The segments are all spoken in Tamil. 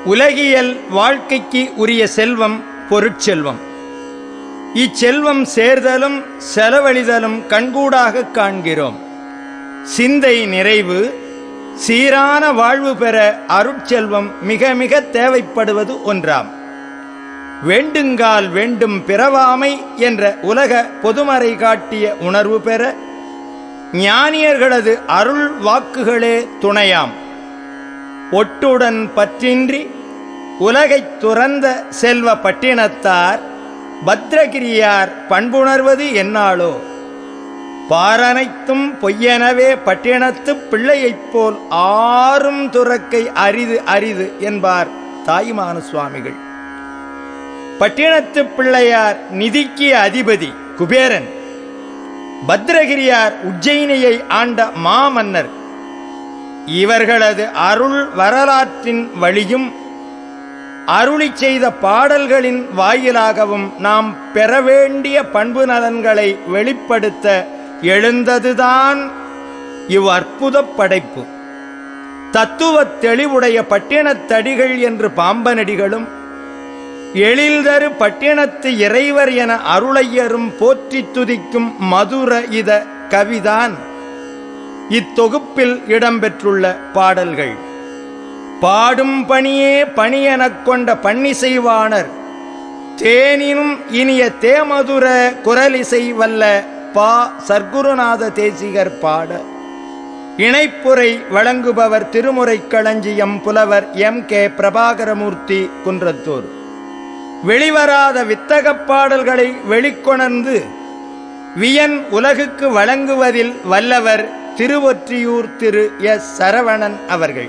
உலகியல் வாழ்க்கைக்கு உரிய செல்வம் பொருட்செல்வம் இச்செல்வம் சேர்தலும் செலவழிதலும் கண்கூடாக காண்கிறோம் சிந்தை நிறைவு சீரான வாழ்வு பெற அருட்செல்வம் மிக மிக தேவைப்படுவது ஒன்றாம் வேண்டுங்கால் வேண்டும் பிறவாமை என்ற உலக பொதுமறை காட்டிய உணர்வு பெற ஞானியர்களது அருள் வாக்குகளே துணையாம் ஒட்டுடன் பற்றின்றி உலகைத் துறந்த செல்வ பட்டினத்தார் பத்ரகிரியார் பண்புணர்வது என்னாலோ பாரனைத்தும் பொய்யெனவே பட்டினத்துப் பிள்ளையைப் போல் ஆறும் துறக்கை அரிது அரிது என்பார் தாயுமான சுவாமிகள் பட்டினத்துப் பிள்ளையார் நிதிக்கு அதிபதி குபேரன் பத்ரகிரியார் உஜ்ஜயினியை ஆண்ட மாமன்னர் இவர்களது அருள் வரலாற்றின் வழியும் அருளி செய்த பாடல்களின் வாயிலாகவும் நாம் பெற வேண்டிய பண்பு நலன்களை வெளிப்படுத்த எழுந்ததுதான் இவ் அற்புத படைப்பு தத்துவ தெளிவுடைய பட்டினத்தடிகள் என்று பாம்பனடிகளும் எழில்தரு பட்டினத்து இறைவர் என அருளையரும் போற்றி துதிக்கும் மதுர இத கவிதான் இத்தொகுப்பில் இடம்பெற்றுள்ள பாடல்கள் பாடும் பணியே பணியெனக் கொண்ட பன்னிசைவாணர் தேனினும் இனிய தேமதுர குரலிசை வல்ல பா சர்க்குருநாத தேசிகர் பாட இணைப்புரை வழங்குபவர் திருமுறை களஞ்சியம் புலவர் எம் கே பிரபாகரமூர்த்தி குன்றத்தூர் வெளிவராத வித்தகப் பாடல்களை வெளிக்கொணர்ந்து வியன் உலகுக்கு வழங்குவதில் வல்லவர் திருவொற்றியூர் திரு எஸ் சரவணன் அவர்கள்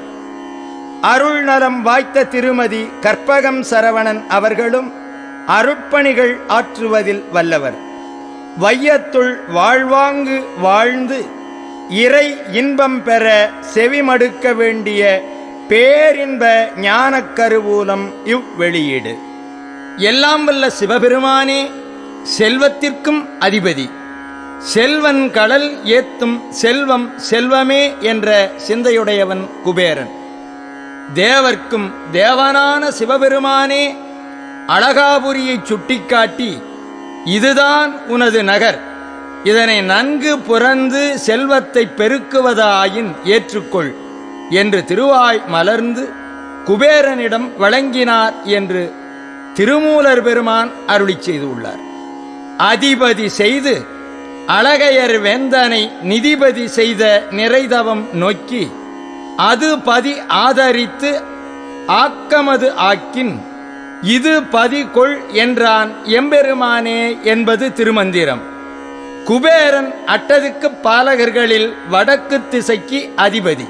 அருள் நலம் வாய்த்த திருமதி கற்பகம் சரவணன் அவர்களும் அருட்பணிகள் ஆற்றுவதில் வல்லவர் வையத்துள் வாழ்வாங்கு வாழ்ந்து இறை இன்பம் பெற செவிமடுக்க வேண்டிய பேரின்ப ஞானக் கருவூலம் இவ்வெளியீடு எல்லாம் வல்ல சிவபெருமானே செல்வத்திற்கும் அதிபதி செல்வன் கடல் ஏத்தும் செல்வம் செல்வமே என்ற சிந்தையுடையவன் குபேரன் தேவர்க்கும் தேவனான சிவபெருமானே அழகாபுரியை சுட்டிக்காட்டி இதுதான் உனது நகர் இதனை நன்கு புரந்து செல்வத்தை பெருக்குவதாயின் ஏற்றுக்கொள் என்று திருவாய் மலர்ந்து குபேரனிடம் வழங்கினார் என்று திருமூலர் பெருமான் அருளி செய்துள்ளார் அதிபதி செய்து அழகையர் வேந்தனை நிதிபதி செய்த நிறைதவம் நோக்கி அது பதி ஆதரித்து ஆக்கமது ஆக்கின் இது பதி கொள் என்றான் எம்பெருமானே என்பது திருமந்திரம் குபேரன் அட்டதுக்கு பாலகர்களில் வடக்கு திசைக்கு அதிபதி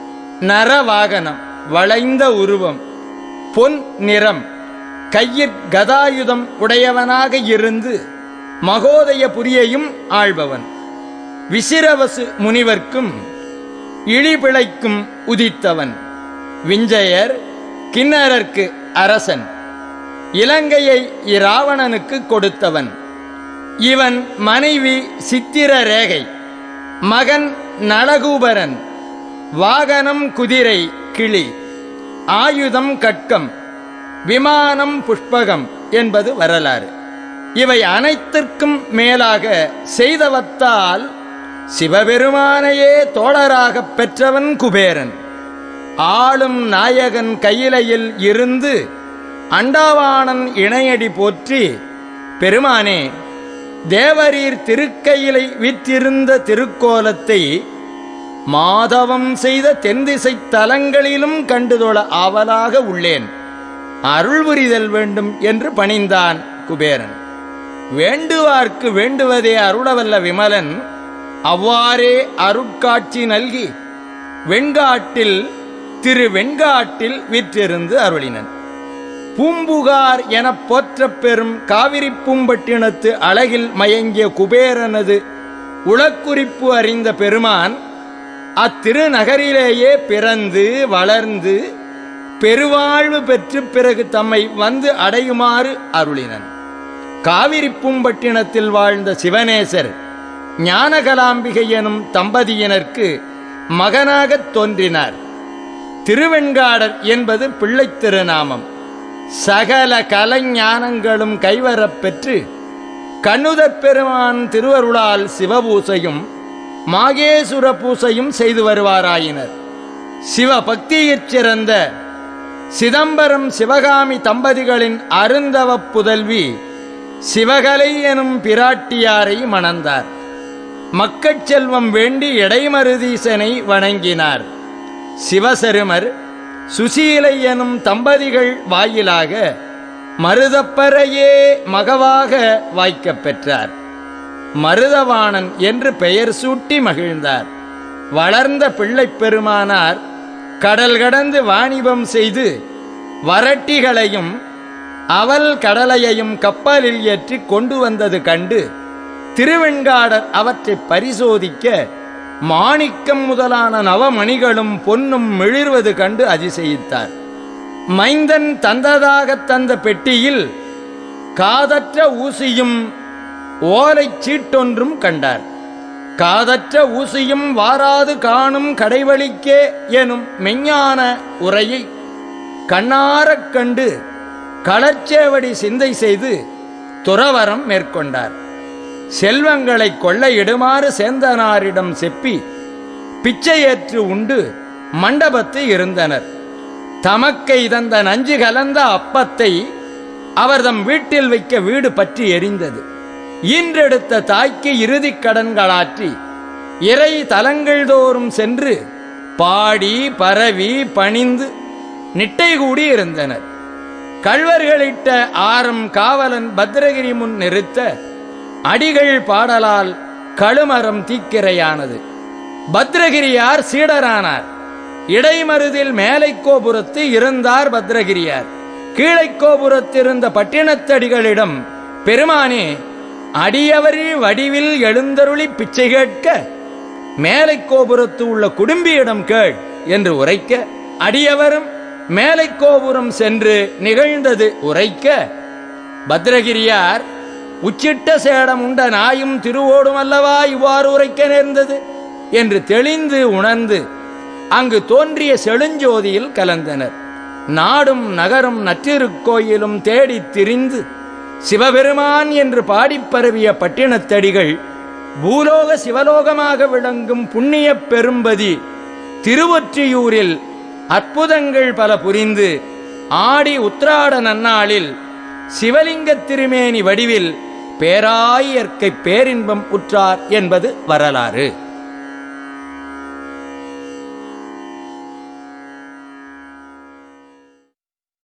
நரவாகனம் வளைந்த உருவம் பொன் நிறம் கையிற் கதாயுதம் உடையவனாக இருந்து மகோதயபுரியையும் ஆள்பவன் விசிரவசு முனிவர்க்கும் இழிபிழைக்கும் உதித்தவன் விஞ்சயர் கிண்ணறர்க்கு அரசன் இலங்கையை இராவணனுக்கு கொடுத்தவன் இவன் மனைவி சித்திர ரேகை மகன் நளகூபரன் வாகனம் குதிரை கிளி ஆயுதம் கட்கம் விமானம் புஷ்பகம் என்பது வரலாறு இவை அனைத்திற்கும் மேலாக செய்தவத்தால் சிவபெருமானையே தோழராகப் பெற்றவன் குபேரன் ஆளும் நாயகன் கையிலையில் இருந்து அண்டாவாணன் இணையடி போற்றி பெருமானே தேவரீர் திருக்கையிலை விற்றிருந்த திருக்கோலத்தை மாதவம் செய்த தென்திசை தலங்களிலும் கண்டுதொழ ஆவலாக உள்ளேன் அருள் புரிதல் வேண்டும் என்று பணிந்தான் குபேரன் வேண்டுவார்க்கு வேண்டுவதே அருளவல்ல விமலன் அவ்வாறே அருட்காட்சி நல்கி வெண்காட்டில் திரு வெண்காட்டில் விற்றிருந்து அருளினன் பூம்புகார் எனப் போற்றப் பெறும் காவிரி பூம்பட்டினத்து அழகில் மயங்கிய குபேரனது உளக்குறிப்பு அறிந்த பெருமான் அத்திருநகரிலேயே பிறந்து வளர்ந்து பெருவாழ்வு பெற்று பிறகு தம்மை வந்து அடையுமாறு அருளினன் காவிரி பூம்பட்டினத்தில் வாழ்ந்த சிவனேசர் ஞானகலாம்பிகை எனும் தம்பதியினருக்கு மகனாகத் தோன்றினார் திருவெண்காடர் என்பது பிள்ளைத் திருநாமம் சகல கலைஞானங்களும் கைவரப் பெற்று கண்ணுதப் பெருமான் திருவருளால் சிவபூசையும் மாகேசுர பூசையும் செய்து வருவாராயினர் சிவபக்தியிற் சிறந்த சிதம்பரம் சிவகாமி தம்பதிகளின் அருந்தவப் புதல்வி சிவகலை எனும் பிராட்டியாரை மணந்தார் மக்கட் செல்வம் வேண்டி இடைமருதீசனை வணங்கினார் சிவசருமர் சுசீலை எனும் தம்பதிகள் வாயிலாக மருதப்பறையே மகவாக வாய்க்கப் பெற்றார் மருதவாணன் என்று பெயர் சூட்டி மகிழ்ந்தார் வளர்ந்த பிள்ளைப் பெருமானார் கடல் கடந்து வாணிபம் செய்து வரட்டிகளையும் அவல் கடலையையும் கப்பலில் ஏற்றி கொண்டு வந்தது கண்டு திருவெண்காடர் அவற்றை பரிசோதிக்க மாணிக்கம் முதலான நவமணிகளும் பொன்னும் மிளிர்வது கண்டு அதிசயித்தார் மைந்தன் தந்ததாகத் தந்த பெட்டியில் காதற்ற ஊசியும் ஓலைச் சீட்டொன்றும் கண்டார் காதற்ற ஊசியும் வாராது காணும் கடைவழிக்கே எனும் மெஞ்ஞான உரையை கண்ணாரக் கண்டு களச்சேவடி சிந்தை செய்து துறவரம் மேற்கொண்டார் செல்வங்களை கொள்ளையிடுமாறு சேந்தனாரிடம் செப்பி பிச்சையேற்று உண்டு மண்டபத்து இருந்தனர் தமக்கை தந்த நஞ்சு கலந்த அப்பத்தை அவர் தம் வீட்டில் வைக்க வீடு பற்றி எரிந்தது ஈன்றெடுத்த தாய்க்கு இறுதிக் கடன்களாற்றி இறை தலங்கள் தோறும் சென்று பாடி பரவி பணிந்து நிட்டை கூடி இருந்தனர் கள்வர்களிட்ட ஆரம் காவலன் பத்ரகிரி முன் நிறுத்த அடிகள் பாடலால் கழுமரம் தீக்கிரையானது பத்ரகிரியார் சீடரானார் இடைமருதில் மேலை கோபுரத்து இருந்தார் பத்ரகிரியார் கீழை கோபுரத்திருந்த பட்டினத்தடிகளிடம் பெருமானே அடியவரி வடிவில் எழுந்தருளி பிச்சை கேட்க மேலை கோபுரத்து உள்ள குடும்பியிடம் கேள் என்று உரைக்க அடியவரும் மேலை கோபுரம் சென்று நிகழ்ந்தது உரைக்க பத்ரகிரியார் உச்சிட்ட சேடம் உண்ட நாயும் திருவோடும் அல்லவா இவ்வாறு உரைக்க நேர்ந்தது என்று தெளிந்து உணர்ந்து அங்கு தோன்றிய செழுஞ்சோதியில் கலந்தனர் நாடும் நகரும் நற்றிருக்கோயிலும் தேடித் திரிந்து சிவபெருமான் என்று பாடிப் பரவிய பட்டினத்தடிகள் பூலோக சிவலோகமாக விளங்கும் புண்ணியப் பெரும்பதி திருவொற்றியூரில் அற்புதங்கள் பல புரிந்து ஆடி உத்ராட நன்னாளில் சிவலிங்க திருமேனி வடிவில் பேராயியற்கை பேரின்பம் உற்றார் என்பது வரலாறு